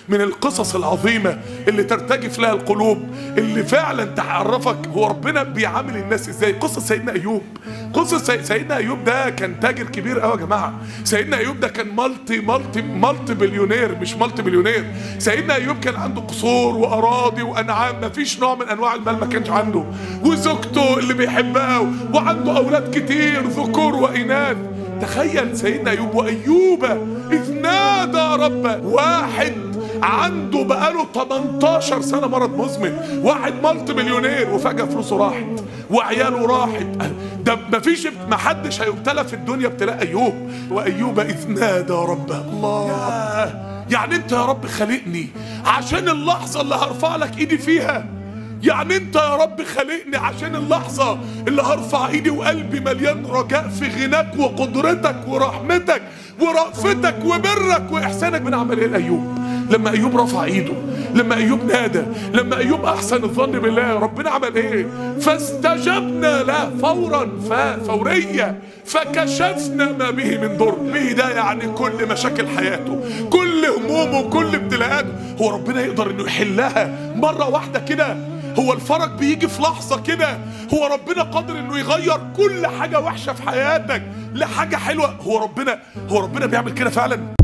من القصص العظيمة اللي ترتجف لها القلوب اللي فعلا تعرفك هو ربنا بيعامل الناس ازاي قصة سيدنا ايوب قصة سي- سيدنا ايوب ده كان تاجر كبير قوي يا جماعة سيدنا ايوب ده كان مالتي مالتي مالتي بليونير مش مالتي بليونير سيدنا ايوب كان عنده قصور واراضي وانعام مفيش نوع من انواع المال ما كانش عنده وزوجته اللي بيحبها وعنده اولاد كتير ذكور واناث تخيل سيدنا ايوب وايوب اذ نادى ربه واحد عنده بقاله 18 سنه مرض مزمن واحد مالتي مليونير وفجاه فلوسه راحت وعياله راحت ده مفيش محدش هيبتلى في الدنيا ابتلاء ايوب وايوب اذ نادى ربه الله يعني انت يا رب خلقني عشان اللحظه اللي هرفع لك ايدي فيها يعني انت يا رب خلقني عشان اللحظة اللي هرفع ايدي وقلبي مليان رجاء في غناك وقدرتك ورحمتك ورأفتك وبرك واحسانك من عمل ايه ايوب لما ايوب رفع ايده لما ايوب نادى لما ايوب احسن الظن بالله ربنا عمل ايه فاستجبنا له فورا ف- فورية فكشفنا ما به من ضر به ده يعني كل مشاكل حياته كل همومه كل ابتلاءاته هو ربنا يقدر انه يحلها مرة واحدة كده هو الفرج بيجي في لحظة كده هو ربنا قادر انه يغير كل حاجة وحشة في حياتك لحاجة حلوة هو ربنا هو ربنا بيعمل كده فعلا